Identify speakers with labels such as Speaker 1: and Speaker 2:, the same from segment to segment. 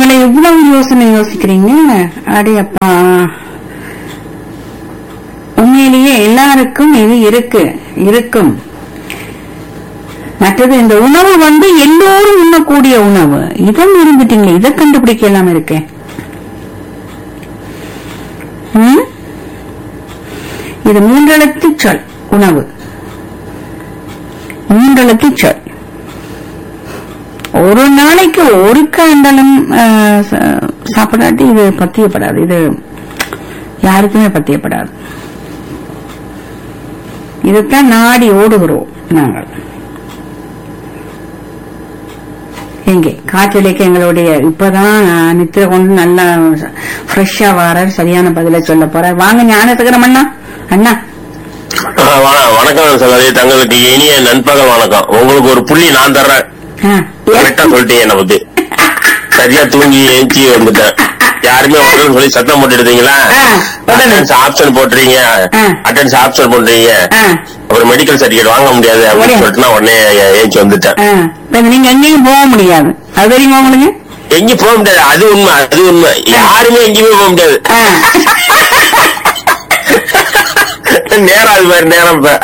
Speaker 1: நீங்களே இவ்வளவு யோசனை யோசிக்கிறீங்க அடையப்பா உண்மையிலேயே எல்லாருக்கும் இது இருக்கு இருக்கும் மற்றது இந்த உணவு வந்து எல்லோரும் உண்ணக்கூடிய உணவு இதை இருந்துட்டீங்களே இதை கண்டுபிடிக்க எல்லாம் இருக்கேன் ம்? இது மூன்றெழுத்து சொல் உணவு மூன்றெழுத்து சொல் ஒரு நாளைக்கு ஒரு காண்டலும் சாப்பிடாட்டி இது பத்தியப்படாது இது யாருக்குமே பத்தியப்படாது இதுதான் நாடி ஓடுகிறோம் நாங்கள் எங்கே காற்றிலேக்கு எங்களுடைய இப்பதான் நித்திர கொண்டு நல்லா ஃப்ரெஷ்ஷா வாரார் சரியான பதில சொல்ல போறார் வாங்க ஞானத்துக்கிறோம் அண்ணா அண்ணா
Speaker 2: ஆ, வண- வணக்கம் சகோதரி தங்களுக்கு இனிய நண்பகல் வணக்கம் உங்களுக்கு ஒரு புள்ளி நான் தர்றேன்
Speaker 1: ஆ,
Speaker 2: கரெக்டா சொல்லிட்டீங்க என்ன பத்தி சரியா தூங்கி ஏஞ்சி வந்துட்டேன் யாருமே வரலன்னு சொல்லி சத்தம் போட்டு எடுத்தீங்களா
Speaker 1: ஆ, உடனே.
Speaker 2: அட்டன்ஸ் ஆப்ஷன் போட்டுறீங்க
Speaker 1: ஆ.
Speaker 2: அட்டன்ஸ் ஆப்ஷன் போட்டுறீங்க
Speaker 1: ஆ,
Speaker 2: அப்புறம் மெடிக்கல் சர்டிபிகேட் வாங்க முடியாது
Speaker 1: உடனே.
Speaker 2: அப்படின்னு சொல்லிட்டு நான் உடனே ஏஞ்சி வந்துட்டேன்
Speaker 1: ஆ. இப்ப நீங்க எங்கேயும் போக முடியாது அது தெரியுமா உங்களுக்கு
Speaker 2: எங்கேயும் போக முடியாது அது உண்மை அது உண்மை யாருமே எங்கேயுமே போக முடியாது
Speaker 1: ஆ.
Speaker 2: நேரம் அது மாதிரி நேரம் இப்ப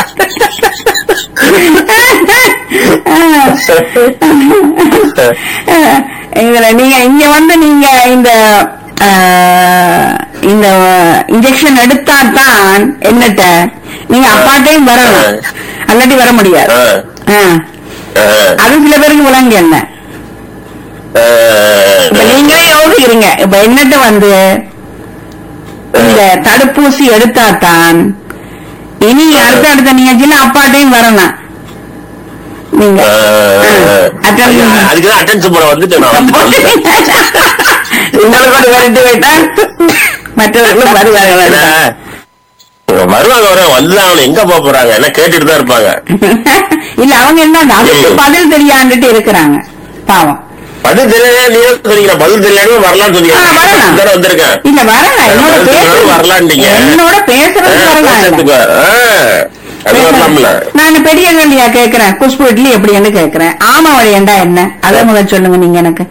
Speaker 1: இதுல நீங்க இங்க வந்து நீங்க இந்த ஆ, இந்த இன்ஜெக்ஷன் எடுத்தா தான் என்னட்ட நீங்க அப்பாட்டையும் வரணும் அல்லாட்டி வர முடியாது
Speaker 2: ஆ.
Speaker 1: ஆ.
Speaker 2: ஆ,
Speaker 1: அது சில பேருக்கு விளங்கு என்ன
Speaker 2: ஆ,
Speaker 1: இப்ப நீங்களே யோசிக்கிறீங்க இப்ப என்னட்ட வந்து இந்த தடுப்பூசி எடுத்தா தான் இனி அடுத்த அடுத்த நிகழ்ச்சியில அப்பாட்டையும் வரணும் நீங்க
Speaker 2: ஆ,
Speaker 1: ஆ. attendance.
Speaker 2: அதுக்குதான் அட்டன்ஸ் போட வந்துட்டேன் நான்
Speaker 1: உங்களுக்கு ஒரு விரட்டு போயிட்டா மற்றவர்களும் வருவார்கள்
Speaker 2: ஏன்னா, வருவாங்க வர வந்துதான் அவனை எங்க போக போறாங்க என்ன கேட்டுட்டு தான் இருப்பாங்க
Speaker 1: இல்ல அவங்க என்ன அதுக்கு பதில் தெரியாண்டுட்டு இருக்கிறாங்க பாவம்
Speaker 2: பதில் தெரியல நீ சொன்னீங்க பதில் தெரியாம வரலாம்னு சொன்னீங்க
Speaker 1: ஆ, வரலாம்.
Speaker 2: தானே வந்திருக்கேன்
Speaker 1: இல்ல வரலாம் என்னோட
Speaker 2: பதில்
Speaker 1: பேசுறது
Speaker 2: தெரியாம வரலான்ட்டீங்க.
Speaker 1: என்னோட பேசுறது
Speaker 2: ஆ,
Speaker 1: வரலாம்
Speaker 2: பேசுறதுக்கு, ஆ, அது வரலாம்ல
Speaker 1: நான் பெரிய கல்வியா கேக்குறேன் குஷ்பு இட்லி எப்படின்னு கேக்குறேன் ஆமா வழியண்டா என்ன அதை முதல் சொல்லுங்க நீங்க எனக்கு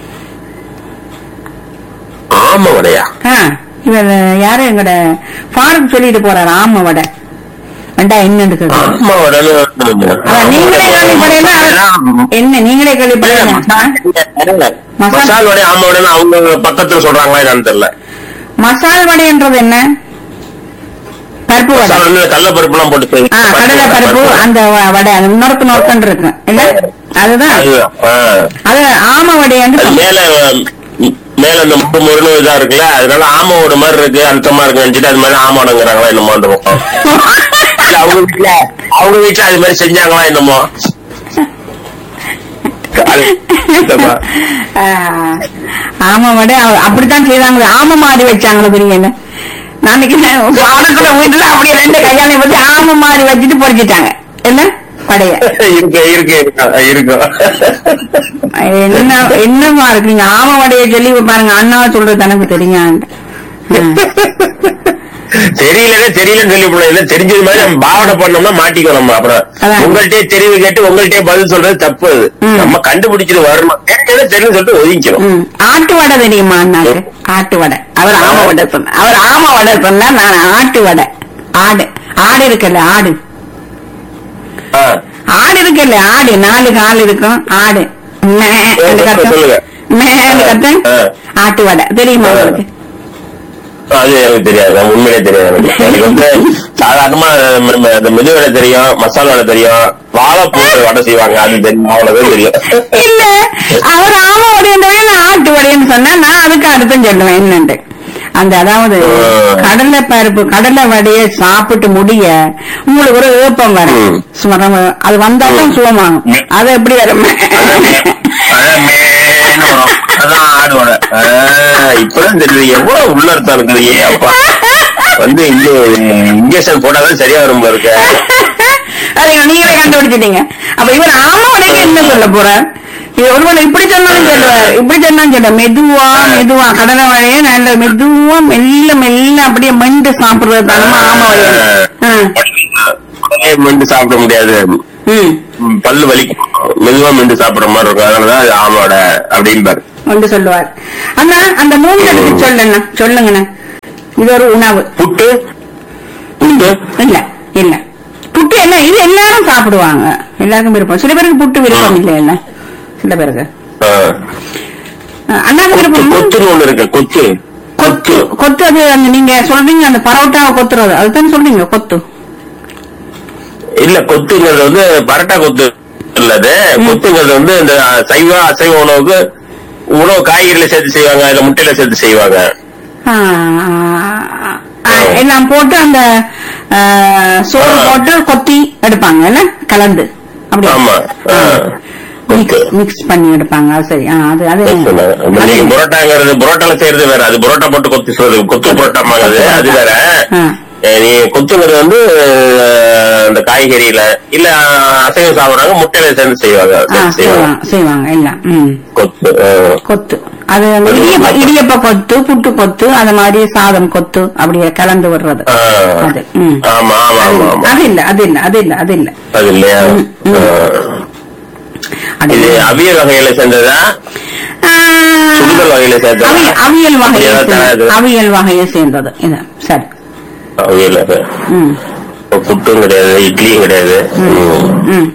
Speaker 2: ஆமா உடையா
Speaker 1: ஆ, இவர் யாரு எங்கட ஃபாரூக் சொல்லிட்டு போறாரு ஆமா வடை வேண்டா என்னன்னு கேக்குறேன்
Speaker 2: ஆமா உடனே
Speaker 1: அதான் நீங்களே கேள்விப்படையில என்ன நீங்களே கேள்விப்படையில
Speaker 2: மசால் வடை ஆமா உடனே அவங்க பக்கத்துல சொல்றாங்களா என்னன்னு தெரியல
Speaker 1: மசால் வடைன்றது என்ன பருப்பு வடை
Speaker 2: மசால் வந்து கடல பருப்பு எல்லாம் போட்டு செய்வீங்க.
Speaker 1: ஆ கடலை பருப்பு அந்த வ- வடை அது நொறுக்கு நொறுக்குன்னு இருக்கும் இல்ல அதுதான்
Speaker 2: அதுதான், ஆ.
Speaker 1: அது ஆம வடை
Speaker 2: அது
Speaker 1: வந்து
Speaker 2: மேல ம், மேல அந்த முட்டு முருன்னு இதா இருக்குல்ல அதனால ஆமோட மாதிரி இருக்கு அழுத்தமா இருக்கு நினைச்சிட்டு அது மாதிரி ஆமாடுங்கிறாங்களா என்னமோ அந்த பக்கம். இல்ல, அவங்க வீட்டுல அவங்க வீட்டுல அது மாதிரி செஞ்சாங்களா என்னமோ அது- இந்தப்பா.
Speaker 1: ஆ, ஆம வடை அவ- அப்படித்தான் செய்தாங்க ஆம மாதிரி வச்சாங்களோ தெரியல நாளைக்கு பாடக்குள்ள வீட்டுல அப்படியே ரெண்டு கையாலையும் வச்சு ஆம மாதிரி வச்சுட்டு பொறிச்சிட்டாங்க என்ன படைய
Speaker 2: இருக்கு இருக்கு இருக்கு, இருக்கும்
Speaker 1: என்ன என்னமா இருக்கு நீங்க ஆம வடைய சொல்லி பாருங்க அண்ணா சொல்றது எனக்கு தெரியும்
Speaker 2: தெரியலன்னா தெரியலன்னு சொல்லி போடலாம் இல்ல தெரிஞ்சது மாதிரி நம்ம பாவனை பண்ணோம்னா மாட்டிக்கோ நம்ம அப்புறம்
Speaker 1: அதான்.
Speaker 2: உங்கள்கிட்டயே தெரிவு கேட்டு உங்கள்கிட்டயே பதில் சொல்றது தப்பு அது
Speaker 1: ம்.
Speaker 2: நம்ம கண்டுபிடிச்சிட்டு வரணும் தெரிஞ்சது தெரியும் சொல்லிட்டு ஒதுங்கிக்கணும்
Speaker 1: ம். ஆட்டு வடை தெரியுமா அண்ணாக்கு ஆட்டு வடை அவர் ஆம வடை சொன்ன அவர் ஆம வடை சொன்னா நான் ஆட்டு வடை ஆடு ஆடு இருக்குல்ல ஆடு
Speaker 2: ஆ.
Speaker 1: ஆடு இருக்குல்ல ஆடு நாலு கால் இருக்கும் ஆடு மே அந்த கத்தம்.
Speaker 2: சொல்லுங்க.
Speaker 1: மேன்னு கத்தம்.
Speaker 2: ஆ.
Speaker 1: ஆட்டு வடை தெரியுமா
Speaker 2: ஆ.
Speaker 1: உங்களுக்கு
Speaker 2: அது எனக்கு தெரியாது அது உண்மையிலே தெரியாது எனக்கு. எனக்கு வந்து சாதாரணமா ம- ம- இந்த மெது வடை தெரியும் மசாலா வடை தெரியும் வாழைப்பூ வடை செய்வாங்க அது தெரியும் அவ்வளவுதான் தெரியும்
Speaker 1: இல்ல அவர் ஆம வடைன்றவே நான் ஆட்டு வடைன்னு சொன்னா நான் அதுக்கு அர்த்தம் சொல்லுவேன் என்னன்ட்டு அந்த அதாவது
Speaker 2: ஆ.
Speaker 1: கடலை பருப்பு கடலை வடையை சாப்பிட்டு முடிய உங்களுக்கு ஒரு ஏப்பம் வரும்
Speaker 2: ம்.
Speaker 1: சுமரம் அது வந்தாலும் சுகமாகும்
Speaker 2: ம்.
Speaker 1: அது எப்படி வரும்
Speaker 2: அதான் மேன்னு வரும். அதான் ஆடு வடை ஆ, இப்பதான் தெரியுது எவ்வளவு உள்ள அர்த்தம் இருக்குது ஏ அப்பா வந்து இங்க இன்ஜெக்ஷன் போட்டாதான் சரியா வரும் போல இருக்கு
Speaker 1: அதை நீங்களே கண்டுபிடிச்சிட்டீங்க அப்ப இவர் ஆம வடைக்கு என்ன சொல்ல போறார் இது ஒருவன் இப்படி சொன்னாலும் சொல்லுவார் இப்படி சொன்னாலும் சொல்ல மெதுவா மெதுவா கடலை வடையை நல்ல மெதுவா மெல்ல மெல்ல அப்படியே மெண்டு சாப்பிடுறது தானமா ஆம வடையை ஆ.
Speaker 2: உடனே மென்று சாப்பிட முடியாது
Speaker 1: ம்
Speaker 2: ம், பல்லு வலி மெதுவா மென்று சாப்பிடுற மாதிரி இருக்கும் அதனாலதான் அது ஆமாட அப்படின்பாரு
Speaker 1: என்று சொல்லுவார் அண்ணா அந்த மூன்று எடுத்து சொல்லுண்ணா சொல்லுங்கண்ணா இது ஒரு உணவு
Speaker 2: புட்டு புட்டு
Speaker 1: இல்ல இல்ல புட்டு என்ன இது எல்லாரும் சாப்பிடுவாங்க எல்லாருக்கும் விருப்பம் சில பேருக்கு புட்டு விருப்பம் இல்லை இல்ல சில பேருக்கு
Speaker 2: ஆ.
Speaker 1: அஹ் அண்ணாக்கு
Speaker 2: கொத்து
Speaker 1: விருப்பம்
Speaker 2: கொத்துன்னு ஒண்ணு இருக்கு கொத்து
Speaker 1: கொத்து கொத்து அது அந்த நீங்க சொல்றீங்க அந்த பரோட்டாவை கொத்துறது அதுதான் சொல்றீங்க கொத்து
Speaker 2: இல்ல கொத்துங்கிறது வந்து பரோட்டா கொத்து இல்லது கொத்துங்கிறது வந்து இந்த சைவ அசைவ உணவுக்கு உணவு காய்கறில சேர்த்து செய்வாங்க இல்ல முட்டையில சேர்த்து செய்வாங்க
Speaker 1: ஆஹ் ஆஹ் எல்லாம் போட்டு அந்த ஆஹ், சோறு
Speaker 2: ஆ.
Speaker 1: போட்டு கொத்தி எடுப்பாங்க என்ன கலந்து அப்படி
Speaker 2: ஆமா ஆ. கொத்து
Speaker 1: மிக்ஸ் பண்ணி எடுப்பாங்க அது சரி ஆ, அது அது
Speaker 2: சொன்னாங்க. அப்ப
Speaker 1: அது-
Speaker 2: நீங்க புரோட்டாங்கிறது புரோட்டால செய்யறது வேற அது புரோட்டா போட்டு கொத்து சொல்றது கொத்து புரோட்டாமாங்கிறது அது வேற
Speaker 1: ஆ.
Speaker 2: அஹ் நீ கொத்துங்கிறது வந்து அஹ், இந்த காய்கறியில இல்ல அசைவம் சாப்பிடுறாங்க முட்டையில சேர்ந்து செய்வாங்க
Speaker 1: ஆ,
Speaker 2: சேர்த்து செய்வாங்க
Speaker 1: செய்வாங்க செய்வாங்க எல்லாம் ம்
Speaker 2: கொத்து அஹ்.
Speaker 1: கொத்து அது அந்த இடியப்ப இடியப்ப கொத்து புட்டு கொத்து அது மாதிரி சாதம் கொத்து அப்படியே கலந்து விடுறது
Speaker 2: ஆஹ்.
Speaker 1: அது ம்
Speaker 2: ஆமா ஆமா
Speaker 1: அது
Speaker 2: ஆமா
Speaker 1: இல்ல,
Speaker 2: ஆமா
Speaker 1: அது இல்ல அது இல்ல அது இல்ல அது இல்ல
Speaker 2: அது இல்லையா
Speaker 1: ம், ம்.
Speaker 2: அஹ்.
Speaker 1: அது
Speaker 2: இது
Speaker 1: இல்ல.
Speaker 2: அவியல் வகையில சேர்ந்ததா
Speaker 1: ஆ,
Speaker 2: சுடுதல் வகையில சேர்ந்ததா
Speaker 1: அவி- அவியல் வகையை
Speaker 2: ஏதாவது
Speaker 1: சேர்ந்தது.
Speaker 2: தராது.
Speaker 1: அவியல் வகையை சேர்ந்தது இது சரி
Speaker 2: அவியல் வகை.
Speaker 1: ம்
Speaker 2: இப்ப புட்டும் கிடையாது இட்லியும் கிடையாது ம்.
Speaker 1: ம்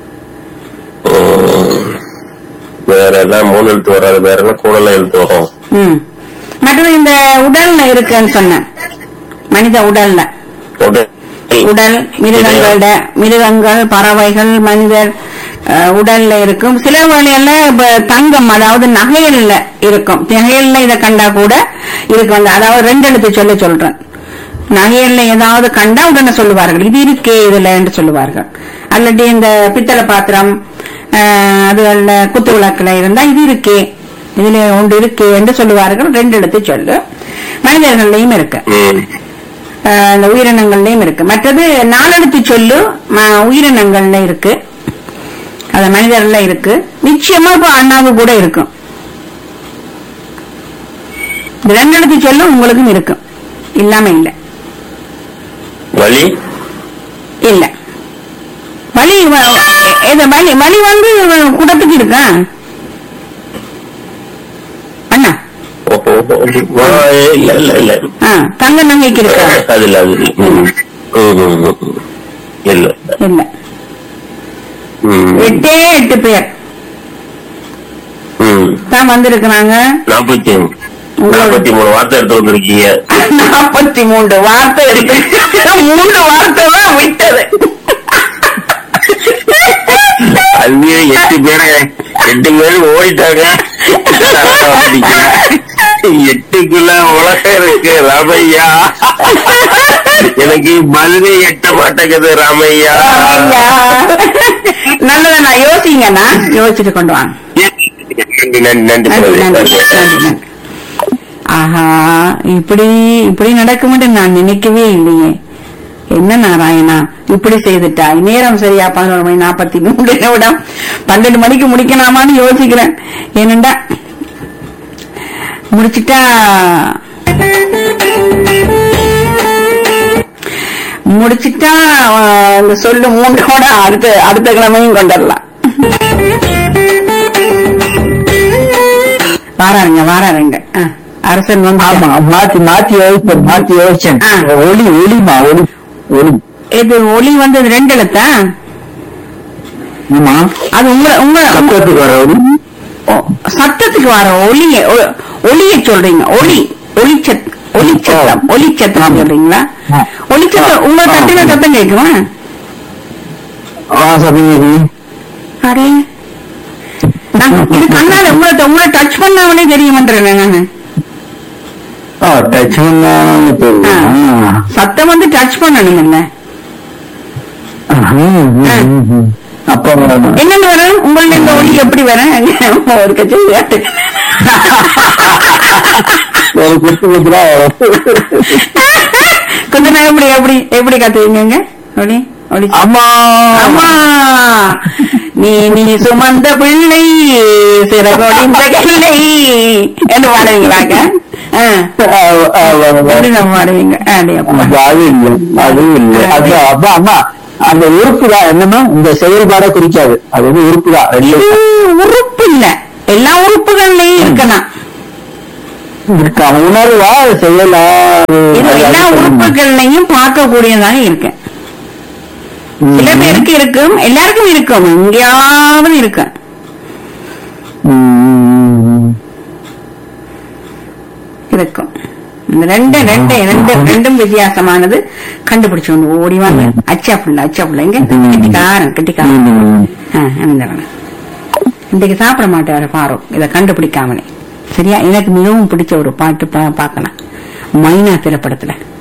Speaker 2: ம். வேற எல்லாம் மூணு எழுத்து வராது வேற எல்லாம் கூடல எழுத்து வரும்
Speaker 1: ம் மற்றது இந்த உடல்ல இருக்குன்னு சொன்னேன் மனித உடல்ல
Speaker 2: உடல்.
Speaker 1: உடல் மிருகங்களோட மிருகங்கள் பறவைகள் மனிதர் அஹ், உடல்ல இருக்கும் சில வழியில இப்ப தங்கம் அதாவது நகையல்ல இருக்கும் நகையல்ல இதை கண்டா கூட இருக்கும் அந்த- அதாவது ரெண்டு எழுத்து சொல்ல சொல்றேன் நகையல்ல ஏதாவது கண்டா உடனே சொல்லுவார்கள் இது இருக்கே இதுல என்று சொல்லுவார்கள் அல்லது இந்த பித்தளை பாத்திரம் அஹ், அதுகள்ல குத்து விளக்குல இருந்தா இது இருக்கே இதுல ஒன்று இருக்கே என்று சொல்லுவார்கள் ரெண்டு எழுத்து சொல்லு மனிதர்கள்லயும் இருக்கு
Speaker 2: ம்.
Speaker 1: ஆஹ் இந்த உயிரினங்கள்லயும் இருக்கு மற்றது நாலெழுத்து சொல்லு ம- உயிரினங்கள்ல இருக்கு அது மனிதர்ல இருக்கு நிச்சயமா இப்ப அண்ணாவு கூட இருக்கும் இந்த ரெண்டு எழுத்து சொல்லு உங்களுக்கும் இருக்கும் இல்லாம இல்ல
Speaker 2: வலி
Speaker 1: இல்ல வலி வ- எ- எது வலி வலி வந்து குடத்துக்கு இருக்கா அண்ணா
Speaker 2: ஓஹோ. ஆ, இல்ல இல்ல இல்ல
Speaker 1: ஆ, தங்க நகைக்கு இருக்கா
Speaker 2: அது இல்ல அது இல்ல ம். ம், ம், ம், ம். இல்ல
Speaker 1: இல்ல
Speaker 2: ம்.
Speaker 1: எட்டே எட்டு பேர்
Speaker 2: ம்.
Speaker 1: தான் வந்திருக்கிறாங்க
Speaker 2: நாற்பத்தி நாற்பத்தி மூணு வார்த்தை எடுத்து வந்திருக்கீங்க
Speaker 1: நாற்பத்தி மூன்று வார்த்தை இருக்கு மூன்று வார்த்தை தான் விட்டது
Speaker 2: அதுவே எட்டு பேரு எட்டு பேர் ஓடிட்டாங்க எட்டுக்குள்ள உலகம் இருக்கு ராமையா எனக்கு பதிலே எட்ட மாட்டேங்குது ராமையா
Speaker 1: ஐயா. நல்லதண்ணா யோசிங்கண்ணா யோசிச்சுட்டு கொண்டு வாங்க
Speaker 2: நன்றி நன்றி நன்றி
Speaker 1: நன்றி நன்றி
Speaker 2: நன்றி.
Speaker 1: நன்றி நன்றி ஆஹா இப்படி இப்படி நடக்கும்னு நான் நினைக்கவே இல்லையே என்ன நாராயணா இப்படி செய்துட்டாய் நேரம் சரியா பதினோரு மணி நாற்பத்தி மூணு நிமிடம் பன்னெண்டு மணிக்கு முடிக்கலாமான்னு யோசிக்கிறேன் ஏனண்டா முடிச்சிட்டா முடிச்சிட்டா ஆஹ், இந்த சொல்லு மூன்றோட அடுத்த அடுத்த கிழமையும் கொண்டுடலாம் வாராருங்க வாராருங்க ஆ, அரசன் வந்து
Speaker 3: ஆமா மாத்தி மாத்தி யோசிப்பேன் மாத்தி யோசிச்சேன்
Speaker 1: ஆ.
Speaker 3: ஒளி ஒளிமா ஒளி ஒளி
Speaker 1: இது ஒளி வந்து இது ரெண்டு எழுத்தா
Speaker 3: ஆமா
Speaker 1: அது உங்க உங்க
Speaker 3: சத்தத்துக்கு வர ஒளி
Speaker 1: ஓ, சத்தத்துக்கு வர ஒளிய ஒ- ஒளிய சொல்றீங்க ஒளி ஒளிச்சத் ஒளிச்சத்தம் ஒளிச்சத்தம் சொல்றீங்களா
Speaker 3: ஆ.
Speaker 1: ஒளிச்சத்தம் உங்க
Speaker 3: ஆ.
Speaker 1: தட்டின சத்தம் கேட்குமா
Speaker 3: ஆ சதவீதி
Speaker 1: அரே நான் இது கண்ணால உங்களை உங்களை டச் பண்ணாமலே தெரியுமன்றேன் நானு
Speaker 3: ஆ டச் பண்ணாலும்
Speaker 1: ஆ.
Speaker 3: தெரியும்
Speaker 1: சத்தம் வந்து டச் பண்ணணும் என்ன
Speaker 3: ஆ. ம், ம், ம், ம். அப்ப
Speaker 1: என்னன்னு வரும் உங்களுடைய இந்த ஒளி எப்படி வரும் ஒரு கட்சி
Speaker 3: ஒரு குத்து குத்துரா
Speaker 1: கொஞ்ச நேரம் எப்படி எப்படி எப்படி கத்துவீங்க ஒளி ஒளி
Speaker 3: அம்மா
Speaker 1: அம்மா நீ நீ சுமந்த பிள்ளை சிறகொடிந்த கிள்ளை என்று பாடுவீங்களாக்க ஆ.
Speaker 3: ஆ, ஆ, ஆ, ஆ.
Speaker 1: எப்படி நம்ம பாடுவீங்க அடே அப்பா.
Speaker 3: அப்ப அது இல்ல அது இல்ல அது அப்ப அம்மா அந்த உறுப்பு தான் என்னன்னா இந்த செயல்பாட குறிக்காது அது வந்து உறுப்பு தான்
Speaker 1: இது உறுப்பு இல்ல எல்லா உறுப்புகள்லயும் இருக்கலாம்
Speaker 3: இருக்கா உணர்வா செயலா
Speaker 1: இது எல்லா உறுப்புகள்லையும் பார்க்கக்கூடியதாக இருக்கு சில பேருக்கு இருக்கும் எல்லாருக்கும் இருக்கும் எங்கேயாவது இருக்கு இருக்கும் இந்த ரெண்டு ரெண்டு ரெண்டு ரெண்டும் வித்தியாசமானது கண்டுபிடிச்சு கொண்டு ஓடி வாங்க அச்சா புள்ள அச்சா புள்ள இங்க கெட்டிக்காரன் கெட்டிக்காரன் ஆ, அமைந்தவன். இன்னைக்கு சாப்பிட மாட்டாரு ஃபாரூக் இதை கண்டுபிடிக்காமலே சரியா எனக்கு மிகவும் பிடிச்ச ஒரு பாட்டு பா- பார்க்கலாம் மைனா திரைப்படத்துல